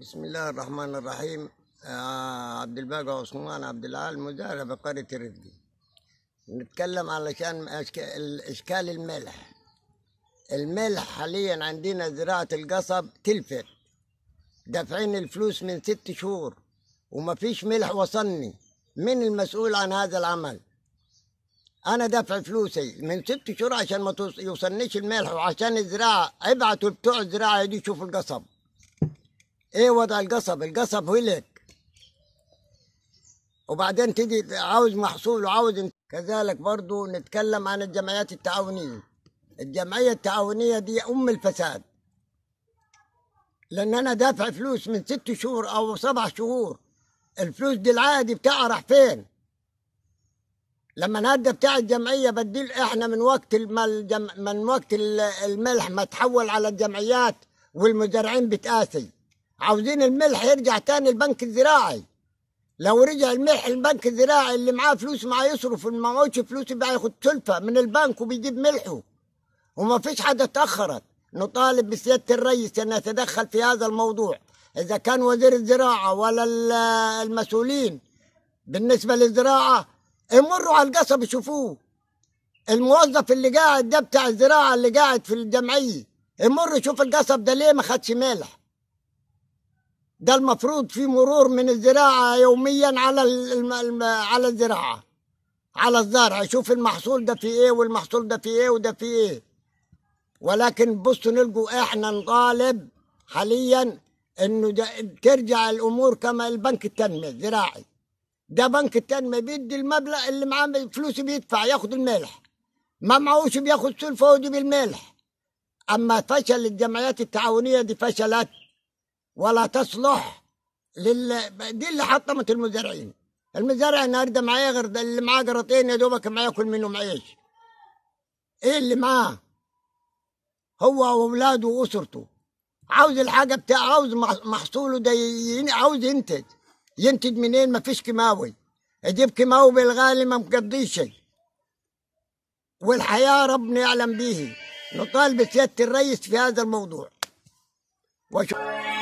بسم الله الرحمن الرحيم آه عبد الباقي عثمان عبد العال مزارع بقرية الرفدي نتكلم علشان أشك- اشكال الملح الملح حاليا عندنا زراعة القصب تلفت دافعين الفلوس من ست شهور وما فيش ملح وصلني من المسؤول عن هذا العمل انا دافع فلوسي من ست شهور عشان ما توص- يوصلنيش الملح وعشان الزراعة ابعتوا بتوع الزراعة يجي يشوفوا القصب ايه وضع القصب القصب هلك وبعدين تجي عاوز محصول وعاوز انت- كذلك برضو نتكلم عن الجمعيات التعاونية الجمعية التعاونية دي أم الفساد لأن أنا دافع فلوس من ست شهور أو سبع شهور الفلوس دي العادي بتاعها راح فين لما نهدى بتاع الجمعية بديل احنا من وقت الم- الجم... من وقت ال- الملح ما تحول على الجمعيات والمزارعين بتقاسي عاوزين الملح يرجع تاني البنك الزراعي لو رجع الملح البنك الزراعي اللي معاه فلوس معاه يصرف اللي ما معهوش فلوس يبقى ياخد سلفة من البنك وبيجيب ملحه وما فيش حاجة تأخرت نطالب بسيادة الرئيس أن يتدخل في هذا الموضوع إذا كان وزير الزراعة ولا ال- المسؤولين بالنسبة للزراعة يمروا على القصب يشوفوه الموظف اللي قاعد ده بتاع الزراعة اللي قاعد في الجمعية يمر يشوف القصب ده ليه ما خدش ملح ده المفروض في مرور من الزراعة يوميا على الم... الم... على الزراعة على الزرع يشوف المحصول ده فيه ايه والمحصول ده فيه ايه وده فيه ايه ولكن بصوا نلقوا احنا نطالب حاليا انه ده ترجع الامور كما البنك التنمية الزراعي ده بنك التنمية بيدي المبلغ اللي معاه فلوس بيدفع ياخد الملح ما معهوش بياخد سلفة ويجيب الملح اما فشل الجمعيات التعاونية دي فشلت ولا تصلح لل دي اللي حطمت المزارعين المزارع النهارده معاه غير ده اللي معاه قرطين يا دوبك ما ياكل منهم عيش ايه اللي معاه هو واولاده واسرته عاوز الحاجه بتاع عاوز مح- محصوله ده ي- عاوز ينتج ينتج منين ما فيش كيماوي يجيب كيماوي بالغالي ما مقضيش شيء والحياه ربنا يعلم به نطالب بسياده الرئيس في هذا الموضوع وشكرا